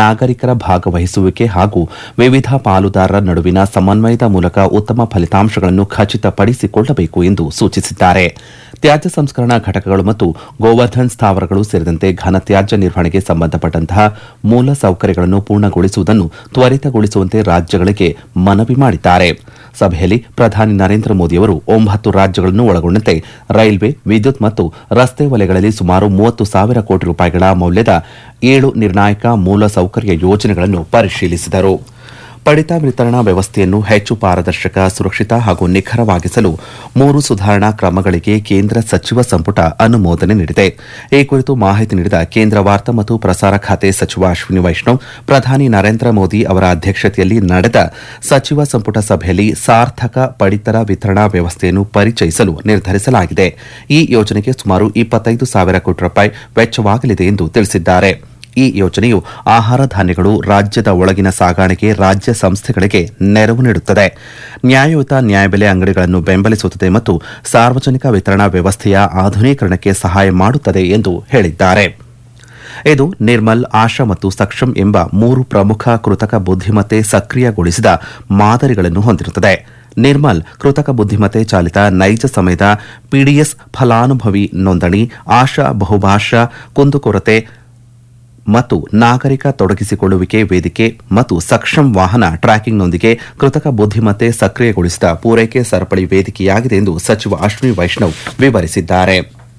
ನಾಗರಿಕರ ಭಾಗವಹಿಸುವಿಕೆ ಹಾಗೂ ವಿವಿಧ ಪಾಲುದಾರರ ನಡುವಿನ ಸಮನ್ವಯದ ಮೂಲಕ ಉತ್ತಮ ಫಲಿತಾಂಶಗಳನ್ನು ಖಚಿತಪಡಿಸಿಕೊಳ್ಳಬೇಕು ಎಂದು ಸೂಚಿಸಿದ್ದಾರೆ ತ್ಯಾಜ್ಯ ಸಂಸ್ಕರಣಾ ಘಟಕಗಳು ಮತ್ತು ಗೋವರ್ಧನ್ ಸ್ಥಾವರಗಳು ಸೇರಿದಂತೆ ಘನತ್ಯಾಜ್ಯ ನಿರ್ವಹಣೆಗೆ ಸಂಬಂಧಪಟ್ಟಂತಹ ಮೂಲ ಸೌಕರ್ಯಗಳನ್ನು ಪೂರ್ಣಗೊಳಿಸುವುದನ್ನು ತ್ವರಿತಗೊಳಿಸುವಂತೆ ರಾಜ್ಯಗಳಿಗೆ ಮನವಿ ಮಾಡಿದ್ದಾರೆ ಸಭೆಯಲ್ಲಿ ಪ್ರಧಾನಿ ನರೇಂದ್ರ ಮೋದಿಯವರು ಒಂಬತ್ತು ರಾಜ್ಯಗಳನ್ನು ಒಳಗೊಂಡಂತೆ ರೈಲ್ವೆ ವಿದ್ಯುತ್ ಮತ್ತು ರಸ್ತೆ ವಲಯಗಳಲ್ಲಿ ಸುಮಾರು ಮೂವತ್ತು ಸಾವಿರ ಕೋಟಿ ರೂಪಾಯಿಗಳ ಮೌಲ್ಯದ ಏಳು ನಿರ್ಣಾಯಕ ಮೂಲ ಸೌಕರ್ಯ ಯೋಜನೆಗಳನ್ನು ಪರಿಶೀಲಿಸಿದರು ಪಡಿತ ವಿತರಣಾ ವ್ಯವಸ್ಥೆಯನ್ನು ಹೆಚ್ಚು ಪಾರದರ್ಶಕ ಸುರಕ್ಷಿತ ಹಾಗೂ ನಿಖರವಾಗಿಸಲು ಮೂರು ಸುಧಾರಣಾ ಕ್ರಮಗಳಿಗೆ ಕೇಂದ್ರ ಸಚಿವ ಸಂಪುಟ ಅನುಮೋದನೆ ನೀಡಿದೆ ಈ ಕುರಿತು ಮಾಹಿತಿ ನೀಡಿದ ಕೇಂದ್ರ ವಾರ್ತಾ ಮತ್ತು ಪ್ರಸಾರ ಖಾತೆ ಸಚಿವ ಅಶ್ವಿನಿ ವೈಷ್ಣವ್ ಪ್ರಧಾನಿ ನರೇಂದ್ರ ಮೋದಿ ಅವರ ಅಧ್ಯಕ್ಷತೆಯಲ್ಲಿ ನಡೆದ ಸಚಿವ ಸಂಪುಟ ಸಭೆಯಲ್ಲಿ ಸಾರ್ಥಕ ಪಡಿತರ ವಿತರಣಾ ವ್ಯವಸ್ಥೆಯನ್ನು ಪರಿಚಯಿಸಲು ನಿರ್ಧರಿಸಲಾಗಿದೆ ಈ ಯೋಜನೆಗೆ ಸುಮಾರು ಇಪ್ಪತ್ತೈದು ಸಾವಿರ ಕೋಟಿ ರೂಪಾಯಿ ವೆಚ್ಚವಾಗಲಿದೆ ಎಂದು ತಿಳಿಸಿದ್ದಾರೆ ಈ ಯೋಜನೆಯು ಆಹಾರ ಧಾನ್ಯಗಳು ರಾಜ್ಯದ ಒಳಗಿನ ಸಾಗಾಣಿಕೆ ರಾಜ್ಯ ಸಂಸ್ಥೆಗಳಿಗೆ ನೆರವು ನೀಡುತ್ತದೆ ನ್ಯಾಯಯುತ ನ್ಯಾಯಬೆಲೆ ಅಂಗಡಿಗಳನ್ನು ಬೆಂಬಲಿಸುತ್ತದೆ ಮತ್ತು ಸಾರ್ವಜನಿಕ ವಿತರಣಾ ವ್ಯವಸ್ಥೆಯ ಆಧುನೀಕರಣಕ್ಕೆ ಸಹಾಯ ಮಾಡುತ್ತದೆ ಎಂದು ಹೇಳಿದ್ದಾರೆ ಇದು ನಿರ್ಮಲ್ ಆಶಾ ಮತ್ತು ಸಕ್ಷಮ್ ಎಂಬ ಮೂರು ಪ್ರಮುಖ ಕೃತಕ ಬುದ್ಧಿಮತ್ತೆ ಸಕ್ರಿಯಗೊಳಿಸಿದ ಮಾದರಿಗಳನ್ನು ಹೊಂದಿರುತ್ತದೆ ನಿರ್ಮಲ್ ಕೃತಕ ಬುದ್ಧಿಮತ್ತೆ ಚಾಲಿತ ನೈಜ ಸಮಯದ ಪಿಡಿಎಸ್ ಫಲಾನುಭವಿ ನೋಂದಣಿ ಆಶಾ ಬಹುಭಾಷಾ ಕುಂದುಕೊರತೆ ಮತ್ತು ನಾಗರಿಕ ತೊಡಗಿಸಿಕೊಳ್ಳುವಿಕೆ ವೇದಿಕೆ ಮತ್ತು ಸಕ್ಷಮ್ ವಾಹನ ಟ್ರ್ಯಾಕಿಂಗ್ನೊಂದಿಗೆ ಕೃತಕ ಬುದ್ಧಿಮತ್ತೆ ಸಕ್ರಿಯಗೊಳಿಸಿದ ಪೂರೈಕೆ ಸರಪಳಿ ವೇದಿಕೆಯಾಗಿದೆ ಎಂದು ಸಚಿವ ಅಶ್ವಿನಿ ವೈಷ್ಣವ್ ವಿವರಿಸಿದ್ದಾರೆ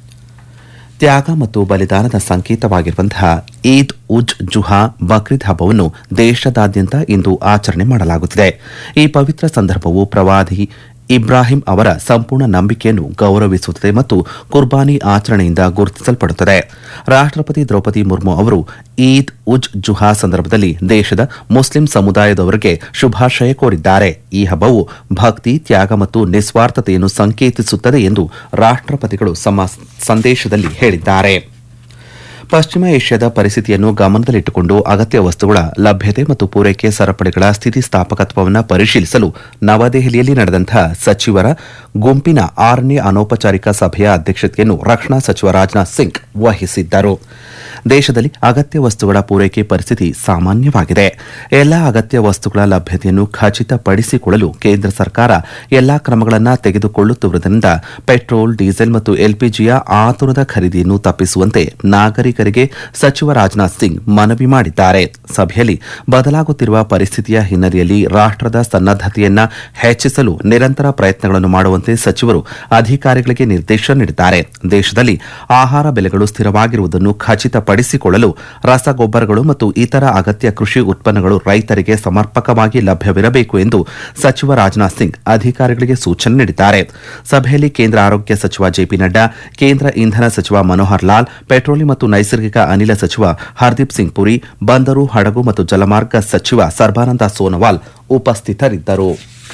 ತ್ಯಾಗ ಮತ್ತು ಬಲಿದಾನದ ಸಂಕೇತವಾಗಿರುವಂತಹ ಈದ್ ಉಜ್ ಜುಹಾ ಬಕ್ರೀದ್ ಹಬ್ಬವನ್ನು ದೇಶದಾದ್ಯಂತ ಇಂದು ಆಚರಣೆ ಮಾಡಲಾಗುತ್ತಿದೆ ಈ ಪವಿತ್ರ ಸಂದರ್ಭವು ಪ್ರವಾದಿ ಇಬ್ರಾಹಿಂ ಅವರ ಸಂಪೂರ್ಣ ನಂಬಿಕೆಯನ್ನು ಗೌರವಿಸುತ್ತದೆ ಮತ್ತು ಕುರ್ಬಾನಿ ಆಚರಣೆಯಿಂದ ಗುರುತಿಸಲ್ಪಡುತ್ತದೆ ರಾಷ್ಟ್ರಪತಿ ದ್ರೌಪದಿ ಮುರ್ಮು ಅವರು ಈದ್ ಉಜ್ ಜುಹಾ ಸಂದರ್ಭದಲ್ಲಿ ದೇಶದ ಮುಸ್ಲಿಂ ಸಮುದಾಯದವರಿಗೆ ಶುಭಾಶಯ ಕೋರಿದ್ದಾರೆ ಈ ಹಬ್ಬವು ಭಕ್ತಿ ತ್ಯಾಗ ಮತ್ತು ನಿಸ್ವಾರ್ಥತೆಯನ್ನು ಸಂಕೇತಿಸುತ್ತದೆ ಎಂದು ರಾಷ್ಟ್ರಪತಿಗಳು ತಮ್ಮ ಸಂದೇಶದಲ್ಲಿ ಹೇಳಿದ್ದಾರೆ ಪಶ್ಚಿಮ ಏಷ್ಯಾದ ಪರಿಸ್ಥಿತಿಯನ್ನು ಗಮನದಲ್ಲಿಟ್ಟುಕೊಂಡು ಅಗತ್ಯ ವಸ್ತುಗಳ ಲಭ್ಯತೆ ಮತ್ತು ಪೂರೈಕೆ ಸರಪಳಿಗಳ ಸ್ಥಿತಿಸ್ಥಾಪಕತ್ವವನ್ನು ಪರಿಶೀಲಿಸಲು ನವದೆಹಲಿಯಲ್ಲಿ ನಡೆದಂತಹ ಸಚಿವರ ಗುಂಪಿನ ಆರನೇ ಅನೌಪಚಾರಿಕ ಸಭೆಯ ಅಧ್ಯಕ್ಷತೆಯನ್ನು ರಕ್ಷಣಾ ಸಚಿವ ರಾಜನಾಥ್ ಸಿಂಗ್ ವಹಿಸಿದ್ದರು ದೇಶದಲ್ಲಿ ಅಗತ್ಯ ವಸ್ತುಗಳ ಪೂರೈಕೆ ಪರಿಸ್ಥಿತಿ ಸಾಮಾನ್ಯವಾಗಿದೆ ಎಲ್ಲಾ ಅಗತ್ಯ ವಸ್ತುಗಳ ಲಭ್ಯತೆಯನ್ನು ಖಚಿತಪಡಿಸಿಕೊಳ್ಳಲು ಕೇಂದ್ರ ಸರ್ಕಾರ ಎಲ್ಲಾ ಕ್ರಮಗಳನ್ನು ತೆಗೆದುಕೊಳ್ಳುತ್ತಿರುವುದರಿಂದ ಪೆಟ್ರೋಲ್ ಡೀಸೆಲ್ ಮತ್ತು ಎಲ್ಪಿಜಿಯ ಆತುರದ ಖರೀದಿಯನ್ನು ತಪ್ಪಿಸುವಂತೆ ನಾಗರಿಕರಿಗೆ ಸಚಿವ ರಾಜನಾಥ್ ಸಿಂಗ್ ಮನವಿ ಮಾಡಿದ್ದಾರೆ ಸಭೆಯಲ್ಲಿ ಬದಲಾಗುತ್ತಿರುವ ಪರಿಸ್ಥಿತಿಯ ಹಿನ್ನೆಲೆಯಲ್ಲಿ ರಾಷ್ಟ್ರದ ಸನ್ನದ್ದತೆಯನ್ನ ಹೆಚ್ಚಿಸಲು ನಿರಂತರ ಪ್ರಯತ್ನಗಳನ್ನು ಮಾಡುವಂತೆ ಸಚಿವರು ಅಧಿಕಾರಿಗಳಿಗೆ ನಿರ್ದೇಶನ ನೀಡಿದ್ದಾರೆ ದೇಶದಲ್ಲಿ ಆಹಾರ ಬೆಲೆಗಳು ಸ್ಥಿರವಾಗಿರುವುದನ್ನು ಖಚಿತಪಡಿಸಿಕೊಳ್ಳಲು ರಸಗೊಬ್ಬರಗಳು ಮತ್ತು ಇತರ ಅಗತ್ಯ ಕೃಷಿ ಉತ್ಪನ್ನಗಳು ರೈತರಿಗೆ ಸಮರ್ಪಕವಾಗಿ ಲಭ್ಯವಿರಬೇಕು ಎಂದು ಸಚಿವ ರಾಜನಾಥ್ ಸಿಂಗ್ ಅಧಿಕಾರಿಗಳಿಗೆ ಸೂಚನೆ ನೀಡಿದ್ದಾರೆ ಸಭೆಯಲ್ಲಿ ಕೇಂದ್ರ ಆರೋಗ್ಯ ಸಚಿವ ಜೆಪಿ ನಡ್ಡಾ ಕೇಂದ್ರ ಇಂಧನ ಸಚಿವ ಮನೋಹರ್ ಲಾಲ್ ಪೆಟ್ರೋಲಿಯಂ ಮತ್ತು ನೈಸರ್ಗಿಕ ಅನಿಲ ಸಚಿವ ಹರ್ದೀಪ್ ಸಿಂಗ್ ಪುರಿ ಬಂದರು ಹಡಗು ಮತ್ತು ಜಲಮಾರ್ಗ ಸಚಿವ ಸರ್ಬಾನಂದ ಸೋನೋವಾಲ್ ಉಪಸ್ಥಿತರಿದ್ದರು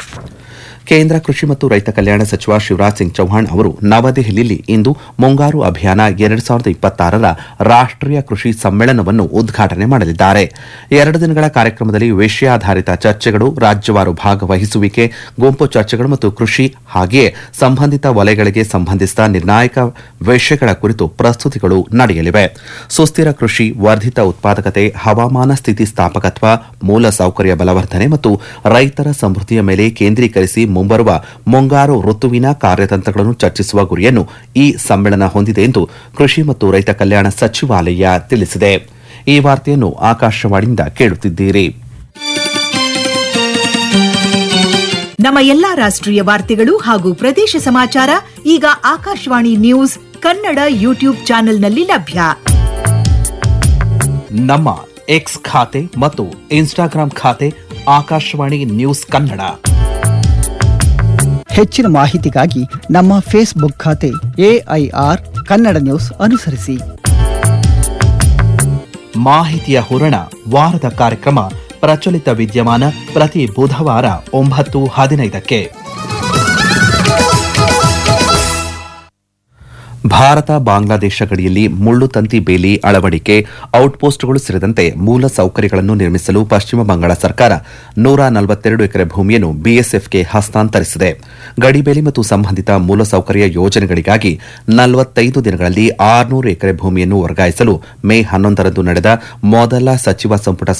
ಕೇಂದ್ರ ಕೃಷಿ ಮತ್ತು ರೈತ ಕಲ್ಯಾಣ ಸಚಿವ ಶಿವರಾಜ್ ಸಿಂಗ್ ಚೌಹಾಣ್ ಅವರು ನವದೆಹಲಿಯಲ್ಲಿ ಇಂದು ಮುಂಗಾರು ಅಭಿಯಾನ ಎರಡು ಸಾವಿರದ ಇಪ್ಪತ್ತಾರರ ರಾಷ್ಟ್ರೀಯ ಕೃಷಿ ಸಮ್ಮೇಳನವನ್ನು ಉದ್ಘಾಟನೆ ಮಾಡಲಿದ್ದಾರೆ ಎರಡು ದಿನಗಳ ಕಾರ್ಯಕ್ರಮದಲ್ಲಿ ವಿಷಯಾಧಾರಿತ ಚರ್ಚೆಗಳು ರಾಜ್ಯವಾರು ಭಾಗವಹಿಸುವಿಕೆ ಗುಂಪು ಚರ್ಚೆಗಳು ಮತ್ತು ಕೃಷಿ ಹಾಗೆಯೇ ಸಂಬಂಧಿತ ವಲಯಗಳಿಗೆ ಸಂಬಂಧಿಸಿದ ನಿರ್ಣಾಯಕ ವಿಷಯಗಳ ಕುರಿತು ಪ್ರಸ್ತುತಿಗಳು ನಡೆಯಲಿವೆ ಸುಸ್ಥಿರ ಕೃಷಿ ವರ್ಧಿತ ಉತ್ಪಾದಕತೆ ಹವಾಮಾನ ಸ್ಥಿತಿಸ್ಥಾಪಕತ್ವ ಮೂಲ ಸೌಕರ್ಯ ಬಲವರ್ಧನೆ ಮತ್ತು ರೈತರ ಸಮೃದ್ಧಿಯ ಮೇಲೆ ಕೇಂದ್ರೀಕರಿಸಿ ಮುಂಬರುವ ಮುಂಗಾರು ಋತುವಿನ ಕಾರ್ಯತಂತ್ರಗಳನ್ನು ಚರ್ಚಿಸುವ ಗುರಿಯನ್ನು ಈ ಸಮ್ಮೇಳನ ಹೊಂದಿದೆ ಎಂದು ಕೃಷಿ ಮತ್ತು ರೈತ ಕಲ್ಯಾಣ ಸಚಿವಾಲಯ ತಿಳಿಸಿದೆ ಈ ವಾರ್ತೆಯನ್ನು ಆಕಾಶವಾಣಿಯಿಂದ ಕೇಳುತ್ತಿದ್ದೀರಿ ನಮ್ಮ ಎಲ್ಲಾ ರಾಷ್ಟ್ರೀಯ ವಾರ್ತೆಗಳು ಹಾಗೂ ಪ್ರದೇಶ ಸಮಾಚಾರ ಈಗ ಆಕಾಶವಾಣಿ ನ್ಯೂಸ್ ಕನ್ನಡ ಯೂಟ್ಯೂಬ್ ಚಾನೆಲ್ನಲ್ಲಿ ಲಭ್ಯ ನಮ್ಮ ಎಕ್ಸ್ ಖಾತೆ ಮತ್ತು ಇನ್ಸ್ಟಾಗ್ರಾಂ ಖಾತೆ ಆಕಾಶವಾಣಿ ನ್ಯೂಸ್ ಕನ್ನಡ ಹೆಚ್ಚಿನ ಮಾಹಿತಿಗಾಗಿ ನಮ್ಮ ಫೇಸ್ಬುಕ್ ಖಾತೆ ಎಐಆರ್ ಕನ್ನಡ ನ್ಯೂಸ್ ಅನುಸರಿಸಿ ಮಾಹಿತಿಯ ಹೂರಣ ವಾರದ ಕಾರ್ಯಕ್ರಮ ಪ್ರಚಲಿತ ವಿದ್ಯಮಾನ ಪ್ರತಿ ಬುಧವಾರ ಒಂಬತ್ತು ಹದಿನೈದಕ್ಕೆ ಭಾರತ ಬಾಂಗ್ಲಾದೇಶ ಗಡಿಯಲ್ಲಿ ಮುಳ್ಳು ತಂತಿ ಬೇಲಿ ಅಳವಡಿಕೆ ಔಟ್ಪೋಸ್ಟ್ಗಳು ಸೇರಿದಂತೆ ಮೂಲ ಸೌಕರ್ಯಗಳನ್ನು ನಿರ್ಮಿಸಲು ಪಶ್ಚಿಮ ಬಂಗಾಳ ಸರ್ಕಾರ ನೂರ ನಲವತ್ತೆರಡು ಎಕರೆ ಭೂಮಿಯನ್ನು ಬಿಎಸ್ಎಫ್ಗೆ ಹಸ್ತಾಂತರಿಸಿದೆ ಗಡಿಬೇಲಿ ಮತ್ತು ಸಂಬಂಧಿತ ಮೂಲಸೌಕರ್ಯ ಯೋಜನೆಗಳಿಗಾಗಿ ನಲವತ್ತೈದು ದಿನಗಳಲ್ಲಿ ಆರುನೂರು ಎಕರೆ ಭೂಮಿಯನ್ನು ವರ್ಗಾಯಿಸಲು ಮೇ ಹನ್ನೊಂದರಂದು ನಡೆದ ಮೊದಲ ಸಚಿವ ಸಂಪುಟ